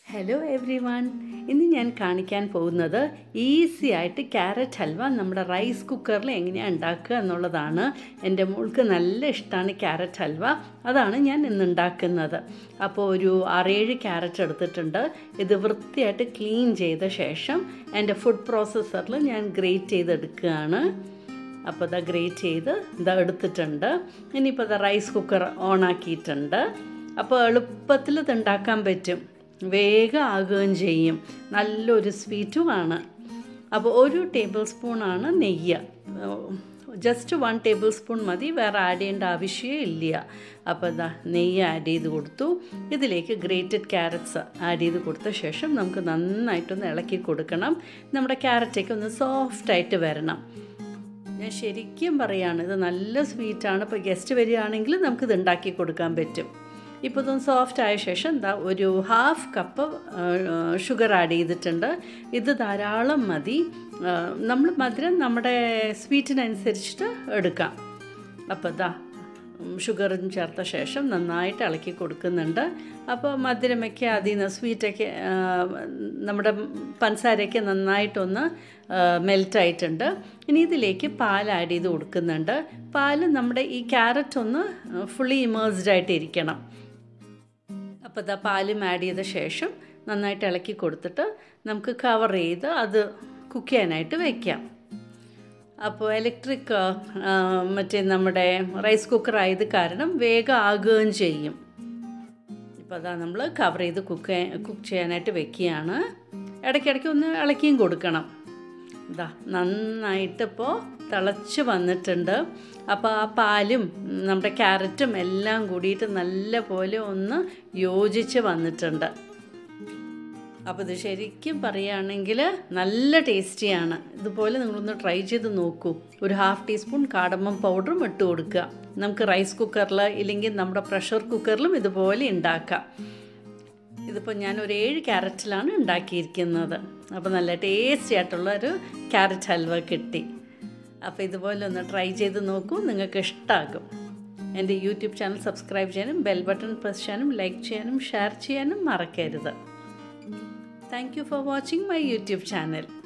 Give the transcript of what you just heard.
hello every one ഇന്ന് ഞാൻ കാണിക്കാൻ പോകുന്നത് ഈസി ആയിട്ട് ക്യാരറ്റ് ഹൽവ നമ്മുടെ റൈസ് കുക്കറിൽ എങ്ങനെയാണ് ഉണ്ടാക്കുക എന്നുള്ളതാണ് എൻ്റെ മോൾക്ക് നല്ല ഇഷ്ടമാണ് ക്യാരറ്റ് ഹൽവ അതാണ് ഞാൻ ഇന്ന് ഉണ്ടാക്കുന്നത് അപ്പോൾ ഒരു ആറേഴ് ക്യാരറ്റ് എടുത്തിട്ടുണ്ട് ഇത് വൃത്തിയായിട്ട് ക്ലീൻ ചെയ്ത ശേഷം എൻ്റെ ഫുഡ് പ്രോസസ്സറിൽ ഞാൻ ഗ്രേറ്റ് ചെയ്തെടുക്കുകയാണ് അപ്പോൾ ഇതാ ഗ്രേറ്റ് ചെയ്ത് ഇതാ എടുത്തിട്ടുണ്ട് ഇനിയിപ്പോൾ ഇതാ റൈസ് കുക്കർ ഓൺ ആക്കിയിട്ടുണ്ട് അപ്പോൾ എളുപ്പത്തിൽ ഇത് ഉണ്ടാക്കാൻ പറ്റും വേഗം ആകുകയും ചെയ്യും നല്ലൊരു സ്വീറ്റുമാണ് അപ്പോൾ ഒരു ടേബിൾ സ്പൂണാണ് നെയ്യ് ജസ്റ്റ് വൺ ടേബിൾ സ്പൂൺ മതി വേറെ ആഡ് ചെയ്യേണ്ട ആവശ്യമേ ഇല്ല അപ്പോൾ ഇതാ നെയ്യ് ആഡ് ചെയ്ത് കൊടുത്തു ഇതിലേക്ക് ഗ്രേറ്റഡ് ക്യാരറ്റ്സ് ആഡ് ചെയ്ത് കൊടുത്ത ശേഷം നമുക്ക് നന്നായിട്ടൊന്ന് ഇളക്കി കൊടുക്കണം നമ്മുടെ ക്യാരറ്റൊക്കെ ഒന്ന് സോഫ്റ്റായിട്ട് വരണം ഞാൻ ശരിക്കും പറയാണ് ഇത് നല്ല സ്വീറ്റാണ് ഇപ്പോൾ ഗസ്റ്റ് വരികയാണെങ്കിൽ നമുക്കിത് ഉണ്ടാക്കി കൊടുക്കാൻ പറ്റും ഇപ്പോൾ ഇതൊന്ന് സോഫ്റ്റ് ആയ ശേഷം എന്താ ഒരു ഹാഫ് കപ്പ് ഷുഗർ ആഡ് ചെയ്തിട്ടുണ്ട് ഇത് ധാരാളം മതി നമ്മൾ മധുരം നമ്മുടെ സ്വീറ്റിനനുസരിച്ചിട്ട് എടുക്കാം അപ്പോൾ ഇതാ ഷുഗറും ചേർത്ത ശേഷം നന്നായിട്ട് ഇളക്കി കൊടുക്കുന്നുണ്ട് അപ്പോൾ മധുരമൊക്കെ അതിൽ നിന്ന് സ്വീറ്റൊക്കെ നമ്മുടെ പഞ്ചസാരയൊക്കെ നന്നായിട്ടൊന്ന് മെൽറ്റായിട്ടുണ്ട് ഇനി ഇതിലേക്ക് പാൽ ആഡ് ചെയ്ത് കൊടുക്കുന്നുണ്ട് പാൽ നമ്മുടെ ഈ ക്യാരറ്റ് ഒന്ന് ഫുള്ളി ഇമേഴ്സ്ഡ് ആയിട്ട് ഇരിക്കണം അപ്പോൾ ഇതാ പാലും ആഡ് ചെയ്ത ശേഷം നന്നായിട്ട് ഇളക്കി കൊടുത്തിട്ട് നമുക്ക് കവർ ചെയ്ത് അത് കുക്ക് ചെയ്യാനായിട്ട് വയ്ക്കാം അപ്പോൾ ഇലക്ട്രിക് മറ്റേ നമ്മുടെ റൈസ് കുക്കർ ആയത് കാരണം വേഗം ആകുകയും ചെയ്യും ഇപ്പോൾ അതാ നമ്മൾ കവർ ചെയ്ത് കുക്ക് കുക്ക് ചെയ്യാനായിട്ട് വെക്കുകയാണ് ഇടയ്ക്കിടയ്ക്ക് ഒന്ന് ഇളക്കിയും കൊടുക്കണം ഇതാ നന്നായിട്ട് ഇപ്പോൾ തിളച്ച് വന്നിട്ടുണ്ട് അപ്പോൾ ആ പാലും നമ്മുടെ ക്യാരറ്റും എല്ലാം കൂടിയിട്ട് നല്ല പോലെ ഒന്ന് യോജിച്ച് വന്നിട്ടുണ്ട് അപ്പോൾ ഇത് ശരിക്കും പറയുകയാണെങ്കിൽ നല്ല ടേസ്റ്റിയാണ് ഇതുപോലെ നിങ്ങളൊന്ന് ട്രൈ ചെയ്ത് നോക്കൂ ഒരു ഹാഫ് ടീസ്പൂൺ കാടമ്മം പൗഡറും ഇട്ട് കൊടുക്കുക നമുക്ക് റൈസ് കുക്കറിൽ ഇല്ലെങ്കിൽ നമ്മുടെ പ്രഷർ കുക്കറിലും ഇതുപോലെ ഉണ്ടാക്കാം ഇതിപ്പോൾ ഞാൻ ഒരു ഏഴ് ക്യാരറ്റിലാണ് ഉണ്ടാക്കിയിരിക്കുന്നത് അപ്പോൾ നല്ല ടേസ്റ്റി ആയിട്ടുള്ള ഒരു ക്യാരറ്റ് ഹൽവ കിട്ടി അപ്പോൾ ഇതുപോലെ ഒന്ന് ട്രൈ ചെയ്ത് നോക്കൂ നിങ്ങൾക്ക് ഇഷ്ടമാകും എൻ്റെ യൂട്യൂബ് ചാനൽ സബ്സ്ക്രൈബ് ചെയ്യാനും ബെൽ ബട്ടൺ പ്രസ് ചെയ്യാനും ലൈക്ക് ചെയ്യാനും ഷെയർ ചെയ്യാനും മറക്കരുത് thank you for watching my YouTube channel